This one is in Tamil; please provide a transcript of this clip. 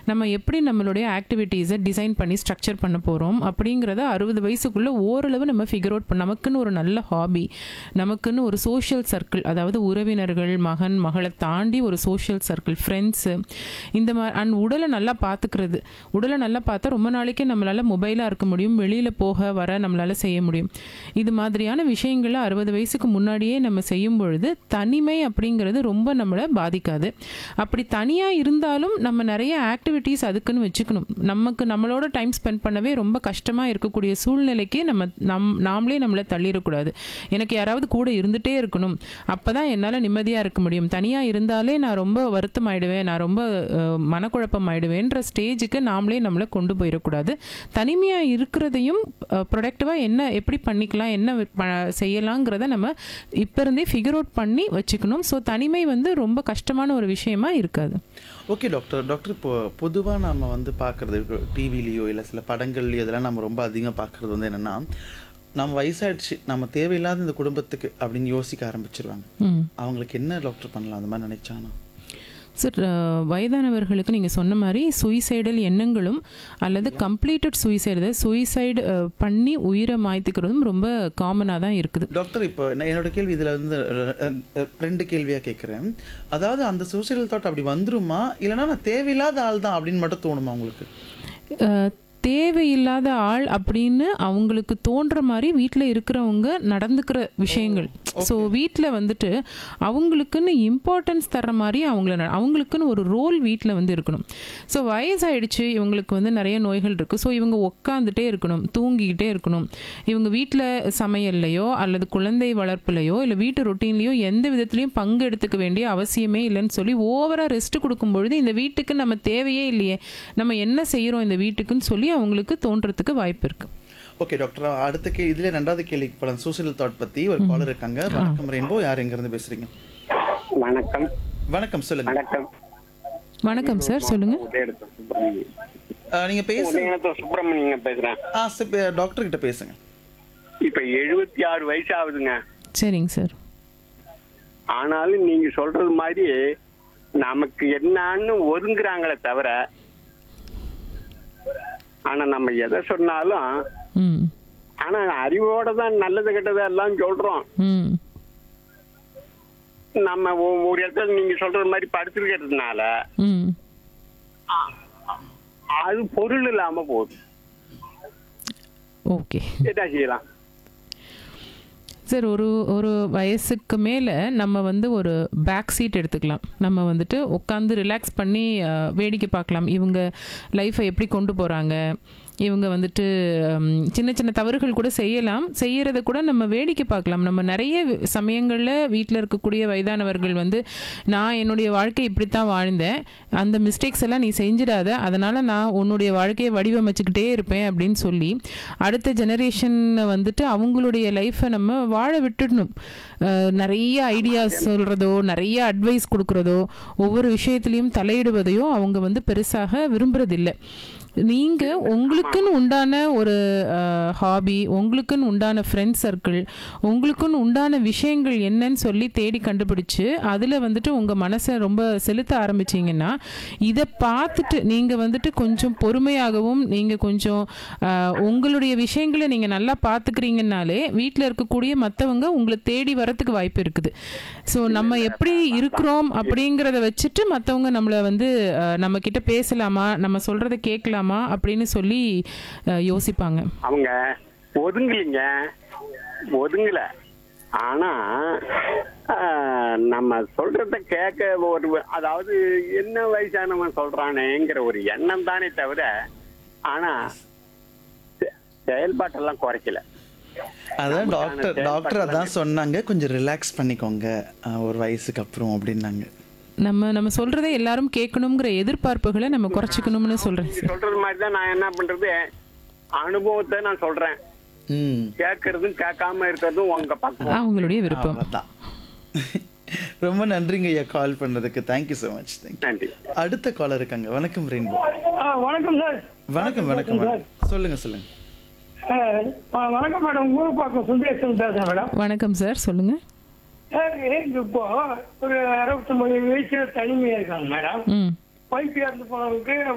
நம்ம எப்படி நம்மளுடைய ஆக்டிவிட்டீஸை டிசைன் பண்ணி ஸ்ட்ரக்சர் பண்ண போகிறோம் அப்படிங்கிறத அறுபது வயசுக்குள்ளே ஓரளவு நம்ம ஃபிகர் அவுட் பண்ண நமக்குன்னு ஒரு நல்ல ஹாபி நமக்குன்னு ஒரு சோஷியல் சர்க்கிள் அதாவது உறவினர்கள் மகன் மகளை தாண்டி ஒரு சோஷியல் சர்க்கிள் ஃப்ரெண்ட்ஸு இந்த மாதிரி அண்ட் உடலை நல்லா பார்த்துக்கிறது உடலை நல்லா பார்த்தா ரொம்ப நாளைக்கு நம்மளால் மொபைலாக இருக்க முடியும் வெளியில் போக வர நம்மளால் செய்ய முடியும் இது மாதிரியான விஷயங்களை அறுபது வயசுக்கு முன்னாடியே நம்ம செய்யும் பொழுது தனிமை அப்படிங்கிறது ரொம்ப நம்மளை பாதிக்காது அப்படி தனியாக இருந்தாலும் நம்ம நிறைய ஆக்டிவிட்டீஸ் அதுக்குன்னு வச்சுக்கணும் நமக்கு நம்மளோட டைம் ஸ்பெண்ட் பண்ணவே ரொம்ப கஷ்டமாக இருக்கக்கூடிய சூழ்நிலைக்கு நம்ம நம் நாமளே நம்மளை தள்ளிடக்கூடாது எனக்கு யாராவது கூட இருந்துகிட்டே இருக்கணும் அப்போ தான் என்னால் நிம்மதியாக இருக்க முடியும் தனியாக இருந்தாலே நான் ரொம்ப வருத்தம் ஆயிடுவேன் நான் ரொம்ப அஹ், மனக்குழப்பம் ஆயிடுவேன்ற ஸ்டேஜுக்கு நாமளே நம்மளை கொண்டு போயிடக்கூடாது தனிமையாக இருக்கிறதையும் ப்ரொடக்டிவாக என்ன எப்படி பண்ணிக்கலாம் என்ன ப- செய்யலாங்கிறத நம்ம இப்போ இருந்தே ஃபிகர் அவுட் பண்ணி வச்சுக்கணும் ஸோ தனிமை வந்து ரொம்ப கஷ்டமான ஒரு விஷயமா இருக்காது ஓகே டாக்டர் டாக்டர் இப்போ பொதுவாக நம்ம வந்து பார்க்குறது டிவிலேயோ இல்லை சில படங்கள்லையோ இதெல்லாம் நம்ம ரொம்ப அதிகம் பார்க்குறது வந்து என்னென்னா நம்ம வயசாயிடுச்சு நம்ம தேவையில்லாத இந்த குடும்பத்துக்கு அப்படின்னு யோசிக்க ஆரம்பிச்சிருவாங்க ம் அவங்களுக்கு என்ன டாக்டர் பண்ணலாம் அந்த மாதிரி நினைச்சானா சார் அஹ், வயதானவர்களுக்கு நீங்கள் சொன்ன மாதிரி சூசைடல் எண்ணங்களும் அல்லது கம்ப்ளீட்டட் சூசைடு சூசைடு பண்ணி உயிரை மாய்த்துக்கிறதும் ரொம்ப காமனாக தான் இருக்குது டாக்டர் இப்போ நான் என்னோட கேள்வி இதில் வந்து அஹ், அஹ், ரெண்டு கேள்வியாக கேட்குறேன் அதாவது அந்த சூசைடல் தாட் அப்படி வந்துருமா இல்லைன்னா நான் தேவையில்லாத ஆள் தான் அப்படின்னு மட்டும் தோணுமா உங்களுக்கு அஹ், தேவையில்லாத ஆள் அப்படின்னு அவங்களுக்கு தோன்ற மாதிரி வீட்டில் இருக்கிறவங்க நடந்துக்கிற விஷயங்கள் ஸோ வீட்டில் வந்துட்டு அவங்களுக்குன்னு இம்பார்ட்டன்ஸ் தர்ற மாதிரி அவங்கள ந- அவங்களுக்குன்னு ஒரு ரோல் வீட்டில் வந்து இருக்கணும் ஸோ வயசாயிடுச்சு இவங்களுக்கு வந்து நிறைய நோய்கள் இருக்குது ஸோ இவங்க உட்காந்துட்டே இருக்கணும் தூங்கிக்கிட்டே இருக்கணும் இவங்க வீட்டில் சமையல்லையோ அல்லது குழந்தை வளர்ப்புலையோ இல்லை வீட்டு ரொட்டீன்லையோ எந்த விதத்துலையும் பங்கு எடுத்துக்க வேண்டிய அவசியமே இல்லைன்னு சொல்லி ஓவராக ரெஸ்ட் கொடுக்கும் பொழுது இந்த வீட்டுக்கு நம்ம தேவையே இல்லையே நம்ம என்ன செய்கிறோம் இந்த வீட்டுக்குன்னு சொல்லி அவங்களுக்கு தோன்றதுக்கு வாய்ப்பு இருக்குது ஓகே டாக்டர் அடுத்த கே இதுல ரெண்டாவது கேள்விக்கு போகலாம் சூசைடல் தாட் பற்றி ஒரு காலர் இருக்காங்க வணக்கம் ரெயின்போ யார் எங்கேருந்து பேசுறீங்க வணக்கம் வணக்கம் சொல்லுங்க வணக்கம் வணக்கம் சார் சொல்லுங்கள் உதயநத்தம் சுப்பிரமணியன் அஹ், நீங்க பேசுங்க உதயநத்தம் சுப்பிரமணியங்க பேசுறேன் ஆ சரி டாக்டர் கிட்ட பேசுங்க இப்ப எழுபத்தி ஆறு வயசு ஆகுதுங்க சரிங்க சார் ஆனாலும் நீங்க சொல்றது மாதிரி நமக்கு என்னன்னு ஒதுங்குறாங்களே தவிர ஆனா நம்ம எதை சொன்னாலும் ம் ஆனா அறிவோட தான் நல்லது கெட்டது எல்லாம் சொல்றோம் ம் நம்ம ஒ- ஒரு இடத்துல நீங்க சொல்றது மாதிரி படுத்துருக்கிறதுனால ம் அது பொருள் இல்லாம போகுது ஓகே என்ன செய்யலாம் சார் ஒரு ஒரு வயசுக்கு மேலே நம்ம வந்து ஒரு பேக் சீட் எடுத்துக்கலாம் நம்ம வந்துட்டு உட்காந்து ரிலாக்ஸ் பண்ணி அஹ், வேடிக்கை பார்க்கலாம் இவங்க லைஃப்பை எப்படி கொண்டு போகிறாங்க இவங்க வந்துட்டு ஹம், சின்ன சின்ன தவறுகள் கூட செய்யலாம் செய்யறத கூட நம்ம வேடிக்கை பார்க்கலாம் நம்ம நிறைய சமயங்களில் வீட்டில் இருக்கக்கூடிய வயதானவர்கள் வந்து நான் என்னுடைய வாழ்க்கை இப்படித்தான் வாழ்ந்தேன் அந்த மிஸ்டேக்ஸ் எல்லாம் நீ செஞ்சிடாத அதனால் நான் உன்னுடைய வாழ்க்கையை வடிவமைச்சுக்கிட்டே இருப்பேன் அப்படின்னு சொல்லி அடுத்த ஜெனரேஷன் வந்துட்டு அவங்களுடைய லைஃப்பை நம்ம வாழ விட்டுடணும் அஹ் நிறைய ஐடியாஸ் சொல்கிறதோ நிறைய அட்வைஸ் கொடுக்குறதோ ஒவ்வொரு விஷயத்துலையும் தலையிடுவதையோ அவங்க வந்து பெருசாக விரும்புறதில்லை நீங்கள் உங்களுக்குன்னு உண்டான ஒரு ஹாபி உங்களுக்குன்னு உண்டான ஃப்ரெண்ட் சர்க்கிள் உங்களுக்குன்னு உண்டான விஷயங்கள் என்னன்னு சொல்லி தேடி கண்டுபிடிச்சு அதில் வந்துட்டு உங்கள் மனசை ரொம்ப செலுத்த ஆரம்பிச்சீங்கன்னா இதை பார்த்துட்டு நீங்கள் வந்துட்டு கொஞ்சம் பொறுமையாகவும் நீங்கள் கொஞ்சம் அஹ், உங்களுடைய விஷயங்களை நீங்கள் நல்லா பார்த்துக்கிறீங்கனாலே வீட்டில் இருக்கக்கூடிய மற்றவங்க உங்களை தேடி வரத்துக்கு வாய்ப்பு இருக்குது ஸோ நம்ம எப்படி இருக்கிறோம் அப்படிங்கிறத வச்சுட்டு மற்றவங்க நம்மளை வந்து அஹ், நம்ம கிட்ட பேசலாமா நம்ம சொல்கிறத கேட்கலாமா அப்படின்னு சொல்லி அஹ், யோசிப்பாங்க அவங்க ஒதுங்கலிங்க ஒதுங்கல ஆனா ஆஹ், நம்ம சொல்றத கேட்க ஒரு அதாவது என்ன வயசானவன் சொல்றானேங்கிற ஒரு எண்ணம் தானே தவிர ஆனா செ- செயல்பாட்டெல்லாம் குறைக்கல அதான் டாக்டர் டாக்டர் அதான் சொன்னாங்க கொஞ்சம் ரிலாக்ஸ் பண்ணிக்கோங்க அஹ், ஒரு வயசுக்கு அப்புறம் அப்படின்னாங்க நம்ம நம்ம சொல்கிறத எல்லாரும் கேட்கணுங்கிற எதிர்பார்ப்புகளை நம்ம குறைச்சிக்கணும்னு சொல்கிறேன் நீங்க சொல்றது மாதிரி தான் நான் என்ன பண்றது அனுபவத்தை நான் சொல்றேன் ம் கேட்கறதும் கேட்காம இருக்கிறதும் உங்க பக்கம் அவங்களுடைய விருப்பம் அவ்வளோதான் ரொம்ப நன்றிங்க ஐயா கால் பண்ணதுக்கு தேங்க்யூ ஸோ மச் தேங்க்யூ நன்றி அடுத்த காலர் இருக்காங்க வணக்கம் ரெயின்போ ஆ, வணக்கம் சார் வணக்கம் வணக்கம் வணக்கம் சொல்லுங்க சொல்லுங்க ஆ, ஆ, வணக்கம் மேடம் ஊருப்பாக்கம் சுந்தரேசன் பேசுறேன் மேடம் வணக்கம் சார் சொல்லுங்கள் சார் எனக்கு இப்போ ஒரு அறுபத்தொம்பது வயசுல தனிமையா இருக்காங்க மேடம் ம் ஒய்ஃப் இறந்து போனவங்களுக்கு